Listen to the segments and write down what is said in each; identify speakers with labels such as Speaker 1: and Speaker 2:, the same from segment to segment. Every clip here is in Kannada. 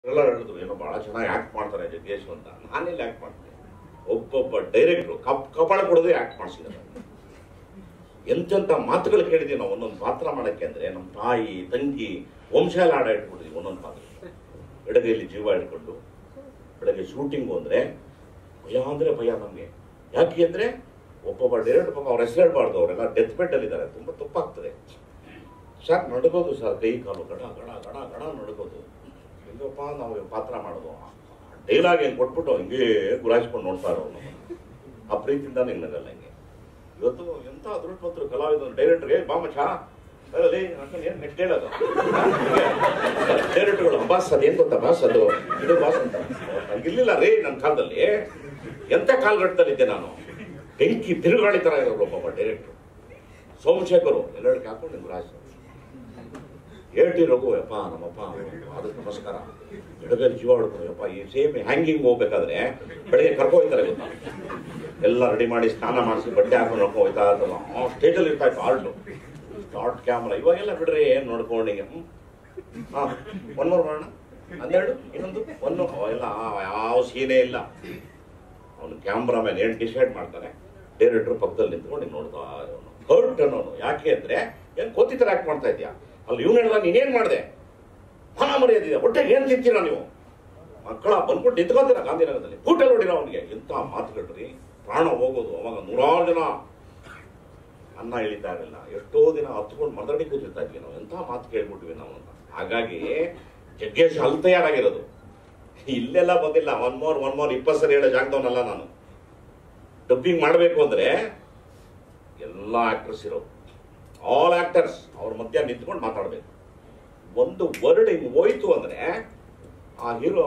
Speaker 1: ಎಲ್ಲ ಹೇಳಿದ್ರು ಏನೋ ಬಹಳ ಚೆನ್ನಾಗಿ ಆಕ್ಟ್ ಮಾಡ್ತಾರೆ ಜಗ್ಗೇಶ್ ಅಂತ ನಾನೆಲ್ಲಿ ಆಕ್ಟ್ ಮಾಡ್ತೀನಿ ಒಬ್ಬೊಬ್ಬ ಡೈರೆಕ್ಟ್ರು ಕಪ್ ಕಪಾಳ ಕೊಡೋದೇ ಆಕ್ಟ್ ಮಾಡಿಸಿದ್ದಾರೆ ಎಂತೆಂಥ ಮಾತುಗಳು ಕೇಳಿದೀವಿ ನಾವು ಒಂದೊಂದು ಪಾತ್ರ ಮಾಡಕ್ಕೆ ಅಂದ್ರೆ ನಮ್ಮ ತಾಯಿ ತಂಗಿ ವಂಶ ಎಲ್ಲ ಆಡ ಇಟ್ಬಿಟ್ಟಿದ್ವಿ ಒಂದೊಂದು ಪಾತ್ರ ಎಡಗೈಲಿ ಜೀವ ಇಟ್ಕೊಂಡು ಬೆಳಗ್ಗೆ ಶೂಟಿಂಗು ಅಂದ್ರೆ ಭಯ ಅಂದ್ರೆ ಭಯ ನಮಗೆ ಯಾಕೆ ಅಂದ್ರೆ ಒಬ್ಬೊಬ್ಬ ಡೈರೆಕ್ಟ್ ಪಾಪ ಅವ್ರ ಹೆಸರು ಹೇಳ್ಬಾರ್ದು ಅವರೆಲ್ಲ ಡೆತ್ ಬೆಡ್ ಅಲ್ಲಿ ಇದ್ದಾರೆ ತುಂಬಾ ತಪ್ಪಾಗ್ತದೆ ಸರ್ ನಡ್ಕೋದು ಸರ್ ಕೈ ಕಾಲು ಗಡ ಗಡ ಗಡ ಗಡ ನಡ್ಕೋದು ಹೆಂಗಪ್ಪ ನಾವು ಪಾತ್ರ ಮಾಡೋದು ಡೈಲಾಗ್ ಏನು ಕೊಟ್ಬಿಟ್ಟು ಹಿಂಗೆ ಗುರಾಯಿಸ್ಕೊಂಡು ನೋಡ್ತಾ ಇರೋನು ಆ ಪ್ರೀತಿಯಿಂದ ನಿಂಗೆ ನಗಲ್ಲ ಹಿಂಗೆ ಇವತ್ತು ಎಂಥ ಅದೃಷ್ಟವಂತರು ಕಲಾವಿದರು ಡೈರೆಕ್ಟರ್ಗೆ ಬಾ ಮಚ್ಚ ಅಲ್ಲೇ ಏನು ನೆಕ್ಸ್ಟ್ ಹೇಳೋದು ಡೈರೆಕ್ಟರ್ಗಳು ಬಾಸ್ ಅದೇನು ಗೊತ್ತಾ ಬಾಸ್ ಅದು ಇದು ಬಾಸ್ ಅಂತ ಹಂಗಿರ್ಲಿಲ್ಲ ರೀ ನನ್ನ ಕಾಲದಲ್ಲಿ ಎಂಥ ಕಾಲ್ಗಟ್ಟದಲ್ಲಿದ್ದೆ ನಾನು ಬೆಂಕಿ ತಿರುಗಾಳಿ ಥರ ಇರೋರು ಒಬ್ಬೊಬ್ಬ ಡೈರೆಕ್ಟ್ರು ಸೋಮಶೇಖರು ಎಲ್ಲರಿಗೆ ಹಾಕೊಂಡು ನಿಮ್ಗೆ ರಾಜ ಹೇಳ್ತಿ ರಘು ಯಪ್ಪ ನಮ್ಮಪ್ಪ ಅದಕ್ಕೆ ನಮಸ್ಕಾರ ಎಡಗಲ್ಲಿ ಜೀವ ಹೊಡ್ಕೊಂಡು ಯಪ್ಪ ಈ ಸೇಮ್ ಹ್ಯಾಂಗಿಂಗ್ ಹೋಗ್ಬೇಕಾದ್ರೆ ಬೆಳಗ್ಗೆ ಕರ್ಕೊ ಹೋಗ್ತಾರೆ ಗೊತ್ತಾ ಎಲ್ಲ ರೆಡಿ ಮಾಡಿ ಸ್ನಾನ ಮಾಡಿಸಿ ಬಟ್ಟೆ ಹಾಕೊಂಡು ನೋಡ್ಕೊಂಡು ಹೋಗ್ತಾ ಇರ್ತಲ್ಲ ಆ ಸ್ಟೇಜಲ್ಲಿ ಇರ್ತಾ ಇತ್ತು ಆಲ್ಟು ಸ್ಟಾರ್ಟ್ ಕ್ಯಾಮ್ರಾ ಇವಾಗೆಲ್ಲ ಬಿಡ್ರಿ ಏನು ನೋಡ್ಕೊಂಡು ಹಿಂಗೆ ಹ್ಮ್ ಹಾಂ ಒನ್ ಮೋರ್ ಮಾಡೋಣ ಹನ್ನೆರಡು ಇನ್ನೊಂದು ಒಂದು ಅವೆಲ್ಲ ಯಾವ ಸೀನೇ ಇಲ್ಲ ಅವನು ಕ್ಯಾಮ್ರಾಮನ್ ಏನು ಡಿಸೈಡ್ ಮಾಡ್ತಾನೆ ಡೈರೆಕ್ಟರ್ ಪಕ್ಕದಲ್ಲಿ ನಿಂತ್ಕೊಂಡು ಹಿಂಗ್ ನೋಡ್ತಾ ಅವನು ಹರ್ಟ್ ಅನ್ನೋನು ಯಾಕೆ ಅಂದ್ರೆ ಏನು ಕೋತಿ ಥರ ಆಕ್ಟ್ ಮಾಡ್ತಾ ಇದೆಯಾ ಅಲ್ಲಿ ಇವ್ನು ಹೇಳ್ದ ನೀನೇನು ಮಾಡಿದೆ ಮಾನ ಮರ್ಯಾದಿದೆ ಹೊಟ್ಟೆಗೆ ಏನು ತಿಂತೀರಾ ನೀವು ಮಕ್ಕಳ ಬಂದ್ಬಿಟ್ಟು ನಿಂತ್ಕೊತೀರ ಗಾಂಧಿನಗರದಲ್ಲಿ ಕೂಟಲ್ಲಿ ಹೊಡಿರೋ ಅವನಿಗೆ ಎಂಥ ಮಾತುಗಳ್ರಿ ಪ್ರಾಣ ಹೋಗೋದು ಅವಾಗ ನೂರಾರು ಜನ ಅನ್ನ ಇಳಿತಾ ಇರಲಿಲ್ಲ ಎಷ್ಟೋ ದಿನ ಹತ್ಕೊಂಡು ಮರದಡಿ ಕೂತಿರ್ತಾ ಇದ್ವಿ ನಾವು ಎಂಥ ಮಾತು ಕೇಳ್ಬಿಟ್ವಿ ನಾವು ಅಂತ ಹಾಗಾಗಿ ಜಗ್ಗೇಶ್ ಅಲ್ಲಿ ತಯಾರಾಗಿರೋದು ಇಲ್ಲೆಲ್ಲ ಬಂದಿಲ್ಲ ಒನ್ ಮೋರ್ ಒನ್ ಮೋರ್ ಇಪ್ಪತ್ತು ಸರಿ ಹೇಳೋ ಜಾಗದವನಲ್ಲ ನಾನು ಡಬ್ಬಿಂಗ್ ಮಾಡಬೇಕು ಅಂದ್ರೆ ಎಲ್ಲ ಆಕ್ಟರ್ಸ್ ಇರೋ ಆಲ್ ಆಕ್ಟರ್ಸ್ ಅವ್ರ ಮಧ್ಯ ನಿಂತ್ಕೊಂಡು ಮಾತಾಡಬೇಕು ಒಂದು ವರ್ಡ್ ಹಿಂಗ್ ಹೋಯ್ತು ಅಂದ್ರೆ ಆ ಹೀರೋ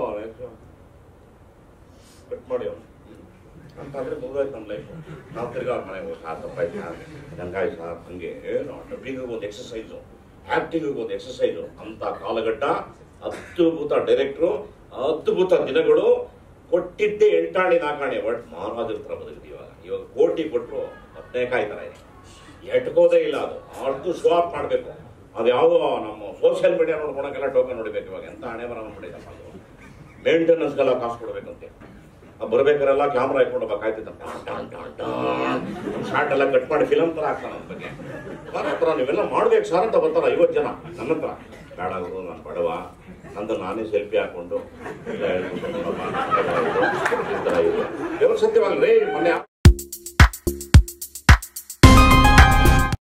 Speaker 1: ಕಟ್ ಮಾಡಿ ಅವನು ಅಂತಂದ್ರೆ ಮುಗಿದೋಯ್ತು ನಮ್ಮ ಲೈಫ್ ನಾವು ತಿರ್ಗಾ ಅವ್ರ ಮನೆಗೆ ಹೋಗಿ ಸಾರ್ ತಪ್ಪಾಯ್ತು ಸರ್ ಹಂಗಾಯ್ತು ಸರ್ ಹಂಗೆ ಏನು ಡಬ್ಬಿಂಗಿಗೆ ಒಂದು ಎಕ್ಸಸೈಸು ಆಕ್ಟಿಂಗಿಗೆ ಒಂದು ಎಕ್ಸಸೈಸು ಅಂತ ಕಾಲಘಟ್ಟ ಅದ್ಭುತ ಡೈರೆಕ್ಟ್ರು ಅದ್ಭುತ ದಿನಗಳು ಕೊಟ್ಟಿದ್ದೆ ಎಂಟಾಣಿ ನಾಕಾಣಿ ಒಟ್ಟು ಮಹಾರಾಜರ ಥರ ಬದುಕಿದ್ವಿ ಇವಾಗ ಇವಾಗ ಕೋಟಿ ಕೊಟ್ಟರು ಹದಿನೇಕಾಯಿ ಥರ ಇದೆ ಎಟ್ಕೋದೇ ಇಲ್ಲ ಅದು ಅಷ್ಟು ಶೋ ಆಫ್ ಮಾಡಬೇಕು ಅದು ಯಾವುದೋ ನಮ್ಮ ಸೋಷಿಯಲ್ ಮೀಡಿಯಾ ನೋಡ್ಕೊಳಕ್ಕೆಲ್ಲ ಟೋಕನ್ ನೋಡಿಬೇಕು ಇವಾಗ ಎಂತ ಹಣೆ ಬರ ಮಾಡಿದಪ್ಪ ಅದು ಮೇಂಟೆನೆನ್ಸ್ಗೆಲ್ಲ ಕಾಸು ಕೊಡ್ಬೇಕಂತೆ ಬರ್ಬೇಕಾರೆಲ್ಲ ಕ್ಯಾಮ್ರಾ ಇಟ್ಕೊಂಡು ಬೇಕಾಯ್ತಿದ್ದ ಶಾರ್ಟ್ ಎಲ್ಲ ಕಟ್ ಮಾಡಿ ಫಿಲಮ್ ತರ ಆಗ್ತಾನೆ ನನ್ನ ಬಗ್ಗೆ ಸರ್ ಹತ್ರ ನೀವೆಲ್ಲ ಮಾಡ್ಬೇಕು ಸರ್ ಅಂತ ಬರ್ತಾರ ಐವತ್ತು ಜನ ನನ್ನ ಹತ್ರ ಬೇಡ ಗುರು ನಾನು ಬಡವ ನಂದು ನಾನೇ ಸೆಲ್ಫಿ ಹಾಕೊಂಡು ಇಲ್ಲ ಹೇಳ್ಬಿಟ್ಟು ನೋಡಮ್ಮ, ಈ ಥರ ಇದೆ. ದೇವ್ರ ಸತ್ಯವಾಗ್ಲಿ ಮೊನ್ನೆ